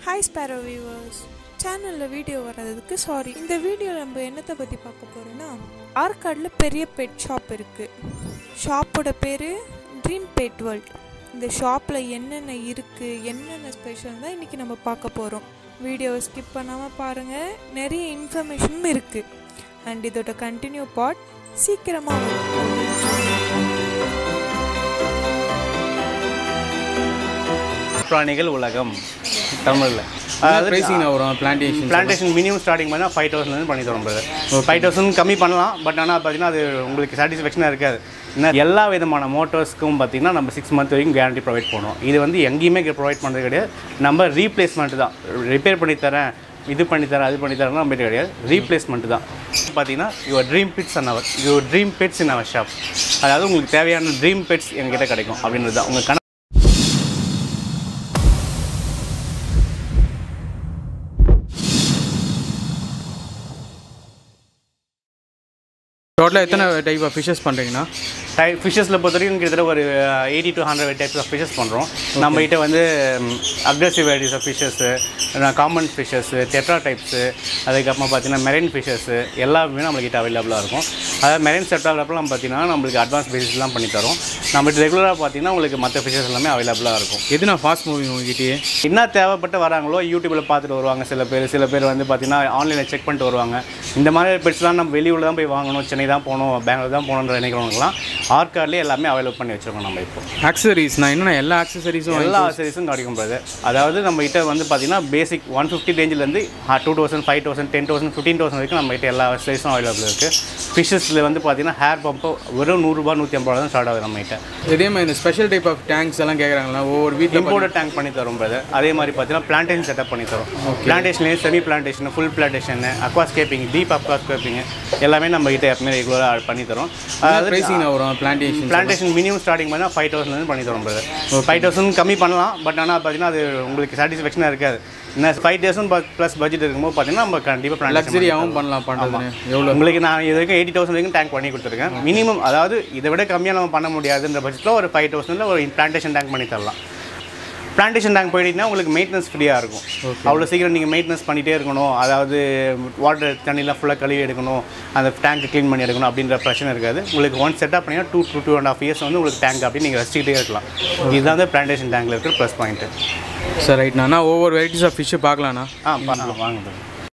Hi sparrow viewers சேனலில் video வர்றதுக்கு sorry இந்த வீடியோ நம்ம என்னத்தை பற்றி பார்க்க போகிறோன்னா ஆற்காடில் பெரிய பெட் ஷாப் இருக்குது ஷாப்போட பேர் ட்ரீம் பெட் வேர்ல்ட் இந்த ஷாப்பில் என்னென்ன இருக்குது என்னென்ன ஸ்பெஷல் தான் இன்றைக்கி நம்ம பார்க்க போகிறோம் வீடியோவை ஸ்கிப் பண்ணாமல் பாருங்கள் நிறைய இன்ஃபர்மேஷனும் இருக்குது அண்ட் இதோட கண்டினியூ பார்ட் சீக்கிரமாக வரும் பிராணிகள் உலகம் தமிழில் அதாவது ப்ரைஸிங் வரும் பிளான்டேஷன் பிளான்டேஷன் மினிமம் ஸ்டார்டிங் பண்ணால் ஃபைவ் தௌசண்ட்லேருந்து பண்ணி தரோம் பிரதர் ஃபைவ் தௌசண்ட் கம்மி பண்ணலாம் பட் ஆனால் பார்த்தீங்கன்னா அது உங்களுக்கு சாட்டிஸ்ஃபேக்ஷனாக இருக்காது என்ன எல்லா விதமான மோட்டர்ஸ்க்கும் பார்த்தீங்கன்னா நம்ம சிக்ஸ் மந்த் வரைக்கும் கேரண்டி ப்ரொவைட் பண்ணுவோம் இது வந்து எங்கேயுமே ப்ரொவைட் பண்ணுறது கிடையாது நம்ம ரீப்ளேஸ்மெண்ட் தான் ரிப்பேர் பண்ணி தரேன் இது பண்ணி தரேன் அது பண்ணி தரேன் நம்ம கிடையாது ரீப்ளேஸ்மெண்ட் தான் பார்த்தீங்கன்னா your dream pets in our your dream pets in our shop அதாவது உங்களுக்கு தேவையான ட்ரீம் பெட்ஸ் எங்ககிட்ட கிடைக்கும் அப்படின்றது தான் உங்கள் கண டோட்டலாக எத்தனை டைப் ஆஃப் ஃபிஷஸ் பண்ணுறீங்கண்ணா டை ஃபிஷஸில் பொறுத்த வரைக்கும் கிட்டத்தட்ட ஒரு eighty to hundred types of fishes பண்ணுறோம் நம்ம கிட்ட வந்து aggressive varieties of fishes common fishes tetra types அதுக்கப்புறமா பார்த்தீங்கன்னா மெரைன் ஃபிஷஸ்ஸு எல்லாமே நம்மள்கிட்ட அவைலபிளாக இருக்கும் அதாவது மெரைன் செட்டாகிறப்பலாம் பார்த்தீங்கன்னா நம்மளுக்கு அட்வான்ஸ் பேசிஸ்லாம் பண்ணி தரோம் நம்மளுக்கு ரெகுலராக பார்த்தீங்கன்னா உங்களுக்கு மற்ற ஃபிஷஸ் எல்லாமே அவைலபிளாக இருக்கும் எதுனா ஃபாஸ்ட் மூவிங் உங்ககிட்டயே என்ன தேவைப்பட்டு வராங்களோ யூடியூப்பில் பார்த்துட்டு வருவாங்க சில பேர் சில பேர் வந்து பார்த்தீங்கன்னா ஆன்லைனில் செக் பண்ணிட்டு வருவாங்க இந்த மாதிரி பெட்ஸ்லாம் நம்ம வெளியூரில் தான் போய் வாங்கணும் சென்னை தான் போகணும் பெங்களூர் தான் போகணுன்ற நினைக்கிறவங்கலாம் ஆர்கார்ட்லேயே எல்லாமே அவைலபிள் பண்ணி வச்சுருக்கோம் நம்ம இப்போ ஆக்சசரிஸ்ண்ணா என்னென்ன எல்லா ஆக்சசரிஸும் எல்லா ஆக்சரிஸும் கிடைக்கும் brother. அதாவது நம்ம கிட்ட வந்து பார்த்தீங்கன்னா பேசிக் ஒன் ஃபிஃப்டி ரேஞ்சிலேருந்து two thousand five thousand ten thousand fifteen thousand வரைக்கும் நம்ம கிட்ட எல்லா ஆக்சரிஸும் அவைலபிள் இருக்குது ஃபிஷஸில் வந்து பார்த்தீங்கன்னா ஹேர் பம்பு வெறும் நூறுரூபா நூற்றி ஐம்பது ரூபா தான் ஸ்டார்ட் ஆகுது நம்ம கிட்ட இதே மாதிரி இந்த ஸ்பெஷல் டைப் ஆஃப் டேங்க்ஸ் எல்லாம் கேட்குறாங்களா ஒவ்வொரு வீட்டில் இம்போர்ட் டேங்க் பண்ணி தரோம் பிரதர் அதே மாதிரி பார்த்தீங்கன்னா பிளான்டேஷன் செட்டப் பண்ணி தரோம் பிளான்டேஷன்லேயே semi plantation full plantation aquascaping deep aquascaping எல்லாமே நம்ம கிட்ட எப்பவுமே ரெகுலராக பண்ணி தரோம் அதாவது ப்ரைஸிங் வரும் பிளான்டேஷன் பிளான்டேஷன் மினிமம் ஸ்டார்டிங் பண்ணால் ஃபைவ் தௌசண்ட்லேருந்து பண்ணி தரோம் பிரதர் ஃபைவ் தௌசண்ட் கம்மி பண்ணலாம் பட் ஆனால் பார்த்தீங்கன்னா அது உங்களுக்கு சாட்டிஸ்ஃபேக்ஷனாக இருக்காது என்ன ஃபைவ் தௌசண்ட் ப்ளஸ் பட்ஜெட் இருக்கும்போது பார்த்தீங்கன்னா நம்ம கண்டிப்பாக பிளான் லக்ஸரியாகவும் பண்ணலாம் பண்ணுறதுன்னு எவ்வளோ உங்களுக்கு நான் இது வரைக்கும் எயிட்டி தௌசண்ட் வரைக்கும் டேங்க் பண்ணி கொடுத்துருக்கேன் மினிமம் அதாவது இதை விட கம்மியாக நம்ம பண்ண முடியாதுன்ற பட்சத்தில் ஒரு ஃபைவ் தௌசண்டில் ஒரு பிளான்டேஷன் டேங்க் பண்ணி தரலாம் பிளான்டேஷன் டேங்க் போயிட்டீங்கன்னா உங்களுக்கு மெயின்டெனன்ஸ் ஃப்ரீயாக இருக்கும் அவ்வளோ சீக்கிரம் நீங்கள் மெயின்டெனன்ஸ் பண்ணிகிட்டே இருக்கணும் அதாவது வாட்டர் தண்ணிலாம் ஃபுல்லாக கழுவி எடுக்கணும் அந்த டேங்க் க்ளீன் பண்ணி எடுக்கணும் அப்படின்ற பிரச்சனை இருக்காது உங்களுக்கு ஒன் செட்டப் பண்ணிங்கன்னா two two two and half years வந்து உங்களுக்கு டேங்க் அப்படி நீங்கள் ரசிச்சுக்கிட்டே இருக்கலாம் இதுதான் வந்து பிளான்டேஷன் டேங்கில் இருக்கிற ப்ளஸ் பாயிண்ட்டு சார் ரைட்ண்ணா அண்ணா ஒவ்வொரு வெரைட்டிஸ் ஆஃப் ஃபிஷ்ஷு பார்க்கலாண்ணா ஆ பா- ஆ, வாங்க bro.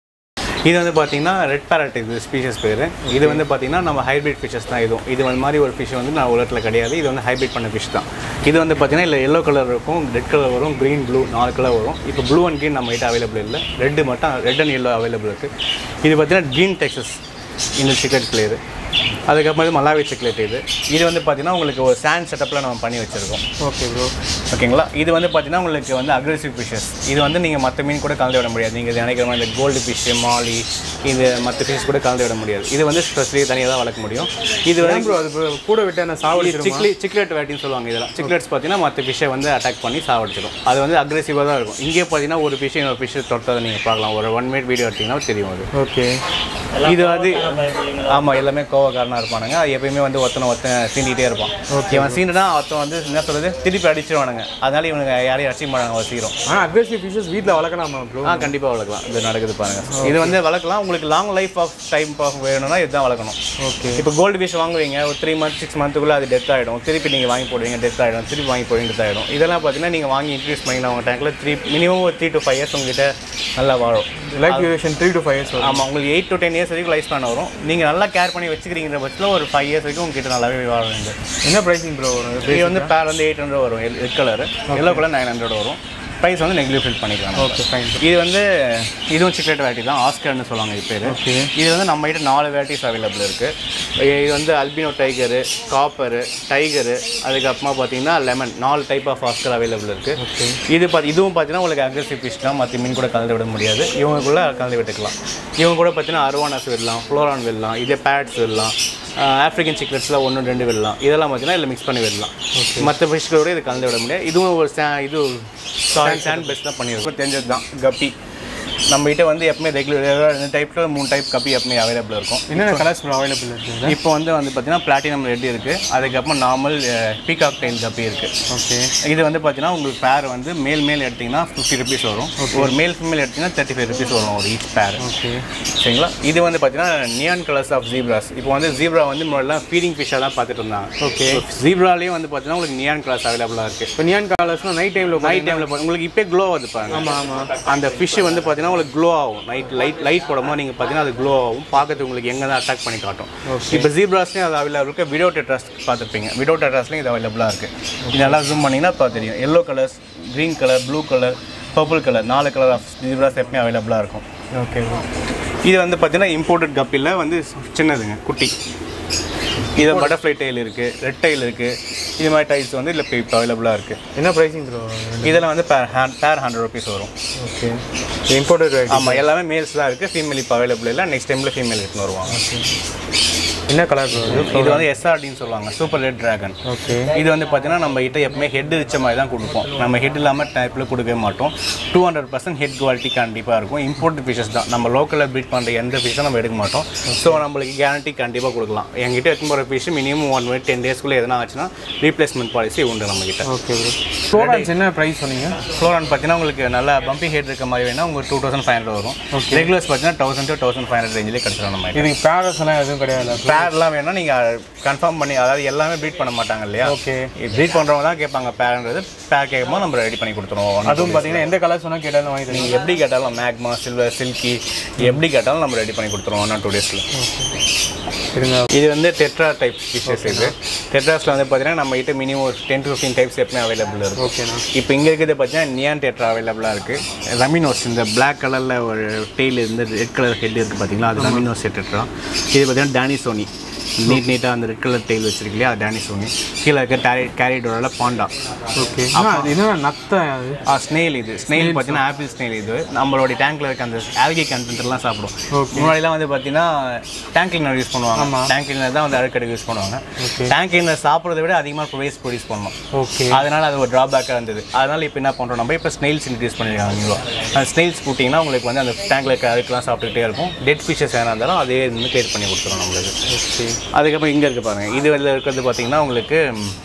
இது வந்து பார்த்தீங்கன்னா ரெட் பேரட் இது ஸ்பீஷஸ் பேர் இது வந்து பார்த்தீங்கன்னா நம்ம ஹைபிரிட் ஃபிஷஸ் தான் இதுவும் இது வந்து மாதிரி ஒரு ஃபிஷ் வந்து நான் உலகத்தில் கிடையாது இது வந்து ஹைபிரிட் பண்ண ஃபிஷ் தான் இது வந்து பார்த்தீங்கன்னா இல்லை எல்லோ கலர் இருக்கும் ரெட் கலர் வரும் க்ரீன் ப்ளூ நாலு கலர் வரும் இப்போ ப்ளூ அண்ட் க்ரீன் நம்ம கிட்ட அவைலபிள் இல்லை ரெட்டு மட்டும் ரெட் அண்ட் எல்லோ அவைலபிள் இருக்குது இது பார்த்தீங்கன்னா க்ரீன் டெக்ஸஸ் இந்த சிக்கெட் கிளியர் அதுக்கப்புறம் இது மலாவி சிக்லெட் இது இது வந்து பார்த்தீங்கன்னா உங்களுக்கு ஒரு சாண்ட் செட்டப்பில் நம்ம பண்ணி வச்சுருக்கோம் ஓகே ப்ரோ ஓகேங்களா இது வந்து பார்த்தீங்கன்னா உங்களுக்கு வந்து அக்ரெசிவ் ஃபிஷஸ் இது வந்து நீங்கள் மற்ற மீன் கூட கலந்து விட முடியாது நீங்கள் நினைக்கிற மாதிரி இந்த கோல்டு ஃபிஷ் மாலி இது மற்ற ஃபிஷ் கூட கலந்து விட முடியாது இது வந்து ஸ்பெஷலி தனியாக தான் வளர்க்க முடியும் இது வந்து ப்ரோ அது bro, கூட விட்டு என்ன சாவடிச்சிருமா சிக்லி சிக்லெட் வேட்டின்னு சொல்லுவாங்க இதெல்லாம் சிக்லெட்ஸ் பார்த்தீங்கன்னா மற்ற ஃபிஷ்ஷை வந்து அட்டாக் பண்ணி சாவடிச்சிடும் அது வந்து அக்ரெசிவாக தான் இருக்கும் இங்கே பார்த்தீங்கன்னா ஒரு ஃபிஷ் இன்னொரு ஃபிஷ் தொட்டதை நீங்கள் பார்க்கலாம் ஒரு ஒன் மினிட் வீடியோ எடுத்தீங்கன்னா தெரியும் அது ஓகே இது வந்து ஆமாம் எல்லாமே கோவக்காரனாக இருப்பானுங்க அது எப்பயுமே வந்து ஒருத்தனை ஒருத்தன் சீண்டிகிட்டே இருப்பான் இவன் சீண்டுனா ஒருத்தன் வந்து என்ன சொல்கிறது திருப்பி அடிச்சிருவானுங்க அதனால இவனுங்க யாரையும் அடிச்சிக்க மாட்டாங்க ஒரு சீக்கிரம் ஆனால் அக்ரெசிவ் ஃபிஷஸ் வீட்டில் வளர்க்கலாமா ப்ரோ ஆ கண்டிப்பாக வளர்க்கலாம் இது நடக்குது பாருங்க இது வந்து வளர்க்கலாம் உங்களுக்கு long life of time of வேணும்னா இதுதான் வளர்க்கணும் ஓகே இப்போ கோல்டு ஃபிஷ் வாங்குவீங்க ஒரு த்ரீ மந்த் சிக்ஸ் மந்த்துக்குள்ளே அது டெத் ஆகிடும் திருப்பி நீங்கள் வாங்கி போடுவீங்க டெத் ஆகிடும் திருப்பி வாங்கி போடுவீங்க டெத் ஆகிடும் இதெல்லாம் பார்த்தீங்கன்னா நீங்கள் வாங்கி இன்க்ரீஸ் பண்ணிக்கலாம் உங்கள் டேங்க்கில் த்ரீ மினிமம் ஒரு த்ரீ டு ஃபைவ் இயர்ஸ் உங்ககிட்ட நல்லா வாழும் life duration three to five years வரும் ஆமாம் உங்களுக்கு எயிட் டு டென் இயர்ஸ் வரைக்கும் லைஃப் ஸ்பேன் வரும் நீங்கள் நல்லா கேர் பண்ணி வச்சுக்கிறீங்கிற பட்சத்தில் ஒரு ஃபைவ் இயர்ஸ் வரைக்கும் உங்ககிட்ட நல்லாவே வாழும் இது என்ன ப்ரைஸிங் ப்ரோ வரும் இது வந்து பேர் வந்து எயிட் ஹண்ட்ரட் வரும் red colour yellow colour nine hundred வரும் ப்ரைஸ் வந்து நெக்லிஃபில் பண்ணிக்கலாம் ஓகே ஃபைன் இது வந்து இதுவும் சிக்லெட் வெரைட்டி தான் ஆஸ்கர்னு சொல்லுவாங்க இது பேர் ஓகே இது வந்து நம்ம கிட்ட நாலு வெரைட்டிஸ் அவைலபிள் இருக்குது இது வந்து அல்பினோ டைகரு காப்பரு டைகரு அதுக்கப்புறமா பார்த்தீங்கன்னா லெமன் நாலு டைப் ஆஃப் ஆஸ்கர் அவைலபிள் இருக்குது இது பார்த்து இதுவும் பார்த்தீங்கன்னா உங்களுக்கு அக்ரெசிவ் ஃபிஷ் தான் மற்ற மீன் கூட கலந்து விட முடியாது இவங்களுக்குள்ள கலந்து விட்டுக்கலாம் இவங்க கூட பார்த்தீங்கன்னா அருவானாஸ் விடலாம் ஃப்ளோரான் விடலாம் இதே பேட்ஸ் விடலாம் ஆஃப்ரிக்கன் சிக்லெட்ஸில் ஒன்று ரெண்டு விடலாம் இதெல்லாம் பார்த்தீங்கன்னா இதில் மிக்ஸ் பண்ணி விடலாம் மற்ற ஃபிஷ்களோட இது கலந்து விட முடியாது இதுவும் ஒரு சா இது சாரி சாண்ட் பெஸ்ட் தான் பண்ணியிருக்கோம் தெரிஞ்சது தான் கப்பி நம்ம கிட்ட வந்து எப்பவுமே ரெகுலர் ரெண்டு டைப்பில் மூணு டைப் கப்பி எப்பவுமே அவைலபிள் இருக்கும் என்னென்ன கலர்ஸ் ப்ரோ அவைலபிள் இருக்குது இப்போ வந்து வந்து பார்த்தீங்கன்னா பிளாட்டினம் ரெட் இருக்குது அதுக்கப்புறம் நார்மல் பீகாக் டைல் கப்பி இருக்குது ஓகே இது வந்து பார்த்தீங்கன்னா உங்களுக்கு பேர் வந்து மேல் மேல் எடுத்தீங்கன்னா ஃபிஃப்டி ருபீஸ் வரும் ஒரு மேல் ஃபீமேல் எடுத்தீங்கன்னா தேர்ட்டி ஃபைவ் ருபீஸ் வரும் ஒரு ஈச் பேர் ஓகே சரிங்களா இது வந்து பார்த்தீங்கன்னா நியான் கலர்ஸ் ஆஃப் ஜீப்ராஸ் இப்போ வந்து ஜீப்ரா வந்து முன்னாடிலாம் ஃபீடிங் ஃபிஷ்ஷாக தான் பார்த்துட்டு இருந்தாங்க ஓகே ஜீப்ராலேயே வந்து பார்த்தீங்கன்னா உங்களுக்கு நியான் கலர்ஸ் அவைலபிளாக இருக்குது இப்போ நியான் கலர்ஸ்னால் நைட் டைமில் நைட் டைமில் உங்களுக்கு இப்போ க்ளோ ஆகுது பாருங்க ஆமாம் ஆமாம் அந்த ஃபிஷ் வந்து பார்த்தீங்கன்னா உங்களுக்கு க்ளோ ஆகும் நைட் லைட் லைட் போடும்போது நீங்கள் பார்த்தீங்கன்னா அது க்ளோ ஆகும் பார்க்கறதுக்கு உங்களுக்கு எங்கே தான் அட்டாக் பண்ணி காட்டும் இப்போ ஜீப்ராஸ்லேயும் அது அவைலபிள் இருக்குது விடோ டெட்ராஸ் பார்த்துருப்பீங்க விடோ டெட்ராஸ்லையும் இது அவைலபிளாக இருக்குது இது நல்லா ஜூம் பண்ணிங்கன்னா இப்போ தெரியும் yellow colours green colour blue colour purple colour நாலு கலர் ஆஃப் ஜீப்ராஸ் எப்பவுமே அவைலபிளாக இருக்கும் ஓகே ப்ரோ இது வந்து பார்த்தீங்கன்னா இம்போர்ட்டட் கப்பியில் வந்து சின்னதுங்க குட்டி இது பட்டர்ஃப்ளை டைல் இருக்குது ரெட் டைல் இருக்குது இது மாதிரி டைல்ஸ் வந்து இதில் இப்போ அவைலபிளாக இருக்குது என்ன ப்ரைஸிங் ப்ரோ இதில் வந்து pair hand pair hundred rupees வரும் ஓகே இம்போர்ட்டட் ஆமாம் எல்லாமே மேல்ஸ் தான் இருக்குது ஃபீமேல் இப்போ அவைலபிள் இல்லை நெக்ஸ்ட் டைமில் ஃபீமேல் எடுத்துன்னு வருவாங்க என்ன கலர் ப்ரோ இது வந்து எஸ்ஆர்டின்னு சொல்லுவாங்க சூப்பர் ரெட் டிராகன் ஓகே இது வந்து பார்த்தீங்கன்னா நம்ம கிட்ட எப்பவுமே ஹெட் வச்ச மாதிரி தான் கொடுப்போம் நம்ம ஹெட் இல்லாமல் டைப்பில் கொடுக்கவே மாட்டோம் two hundred percent head quality கண்டிப்பாக இருக்கும் இம்போர்ட் ஃபிஷஸ் தான் நம்ம லோக்கலில் ப்ரீட் பண்ணுற எந்த ஃபிஷ்ஷும் நம்ம எடுக்க மாட்டோம் ஸோ நம்மளுக்கு கேரண்டி கண்டிப்பாக கொடுக்கலாம் எங்கிட்ட எடுத்து போகிற fish minimum one week ten டேஸ்க்குள்ளே எதனா ஆச்சுன்னா ரீப்ளேஸ்மெண்ட் பாலிசி உண்டு நம்மகிட்ட ஓகே ப்ரோ ஃப்ளோரான்ஸ் என்ன ப்ரைஸ் சொன்னீங்க ஃப்ளோரான் பார்த்தீங்கன்னா உங்களுக்கு நல்லா பம்பி ஹெட் இருக்க மாதிரி வேணா உங்களுக்கு டூ தௌசண்ட் ஃபைவ் ஹண்ட்ரட் வரும் ரெகுலர்ஸ் பார்த்தீங்கன்னா thousand to thousand five hundred ரேஞ்சிலே கிடச்சிடும் நம்ம இதுக்கு பேரஸ் எல்லாம் எதுவும் கிடையாது பேர்லாம் வேணா நீங்கள் கன்ஃபார்ம் பண்ணி அதாவது எல்லாமே ப்ரீட் பண்ண மாட்டாங்க இல்லையா ஓகே ப்ரீட் பண்ணுறவங்க தான் கேட்பாங்க பேர்ன்றது பேர் கேட்கும்போது நம்ம ரெடி பண்ணி கொடுத்துருவோம் அதுவும் பார்த்தீங்கன்னா எந்த கலர் சொன்னால் கேட்டாலும் வாங்கி தருவீங்க நீங்கள் எப்படி கேட்டாலும் மேக்மா சில்வர் சில்கி எப்படி கேட்டாலும் நம்ம ரெடி பண்ணி கொடுத்துருவோம் ஒன் டூ டேஸில் இருங்க இது வந்து டெட்ரா டைப் ஃபிஷஸ் இது டெட்ராஸில் வந்து பார்த்தீங்கன்னா நம்ம கிட்ட மினிமம் ஒரு டென் டு ஃபிஃப்டீன் டைப்ஸ் எப்பவுமே அவைலபிள் இருக்கும் ஓகேண்ணா இப்போ இங்கே இருக்கிறது பார்த்தீங்கன்னா நியான் டெட்ரா அவைலபிளாக இருக்குது ரமினோஸ் இந்த பிளாக் கலரில் ஒரு டெய்ல் இருந்து ரெட் கலர் ஹெட் இருக்குது பார்த்தீங்களா அது ரமினோஸ் டெட்ரா இது பார்த்தீங்கன்னா டேனி சோனி நீட் நீட்டாக அந்த ரெட் கலர் டெய்ல் வச்சிருக்கு இல்லையா அது டேனி சோனி கீழே இருக்க டேரி கேரிடோரில் பாண்டா ஓகே அது என்ன நத்தை அது ஸ்னேல் இது ஸ்னேல் பார்த்தீங்கன்னா ஆப்பிள் ஸ்னேல் இது நம்மளோட டேங்க்ல இருக்க அந்த ஆல்கி கண்டென்ட்லாம் சாப்பிடும் Okay. முன்னாடிலாம் வந்து பார்த்தீங்கன்னா டேங்க் கிளீனர் யூஸ் பண்ணுவாங்க டேங்க் கிளீனர் தான் வந்து அழுக்கடை யூஸ் பண்ணுவாங்க டேங்க் கிளீனர் சாப்பிட்றத விட அதிகமாக வேஸ்ட் ப்ரொடியூஸ் பண்ணோம் ஓகே அதனால அது ஒரு ட்ராபேக்காக இருந்தது அதனால இப்போ என்ன பண்ணுறோம் நம்ம இப்போ ஸ்னெயில்ஸ் இன்ட்ரடியூஸ் பண்ணிருக்காங்க நியூவா அந்த ஸ்னெயில்ஸ் போட்டிங்கன்னா உங்களுக்கு வந்து அந்த டேங்க்ல இருக்க அழுக்கெல்லாம் சாப்பிட்டுட்டே இருக்கும் டெட் ஃபிஷஸ் எதனா இருந்தாலும் அதே இருந்து கிளியர் பண்ணி கொடுத்துரும் நம்மளுக்கு ஓகே அதுக்கப்புறம் இங்கே இருக்குது பாருங்கள் இது வெளில இருக்கிறது பார்த்தீங்கன்னா உங்களுக்கு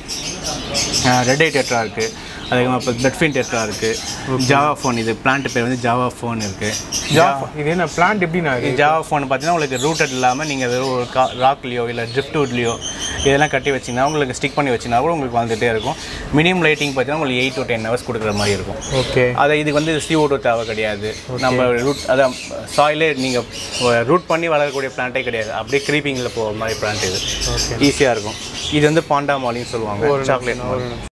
ரெட் ஐ டெட்ரா இருக்குது அதுக்கப்புறம் இப்போ பெட்ஃபின் டெட்ரா இருக்குது ஜாவா ஃபோன் இது பிளான்ட் பேர் வந்து ஜாவா ஃபோன் இருக்குது ஜாப் இது என்ன பிளான்ட் எப்படிண்ணா இது ஜாவா ஃபோன் பார்த்தீங்கன்னா உங்களுக்கு ரூட்டட் இல்லாமல் நீங்கள் வெறும் ஒரு கா ராக்லேயோ இல்லை ட்ரிஃப்ட் வுட்லேயோ இதெல்லாம் கட்டி வச்சிங்கன்னா உங்களுக்கு ஸ்டிக் பண்ணி வச்சிங்கன்னா கூட உங்களுக்கு வந்துகிட்டே இருக்கும் மினிமம் லைட்டிங் பார்த்தீங்கன்னா உங்களுக்கு எயிட் டு டென் ஹவர்ஸ் கொடுக்குற மாதிரி இருக்கும் ஓகே அதை இதுக்கு வந்து CO2 தேவை கிடையாது நம்ம ரூட் அதான் சாயிலே நீங்கள் ரூட் பண்ணி வளரக்கூடிய பிளான்ட்டே கிடையாது அப்படியே க்ரீப்பிங்கில் போகிற மாதிரி பிளான்ட் இது ஈஸியாக இருக்கும் இது வந்து பாண்டா மாலின்னு சொல்லுவாங்க சாக்லேட் மாலி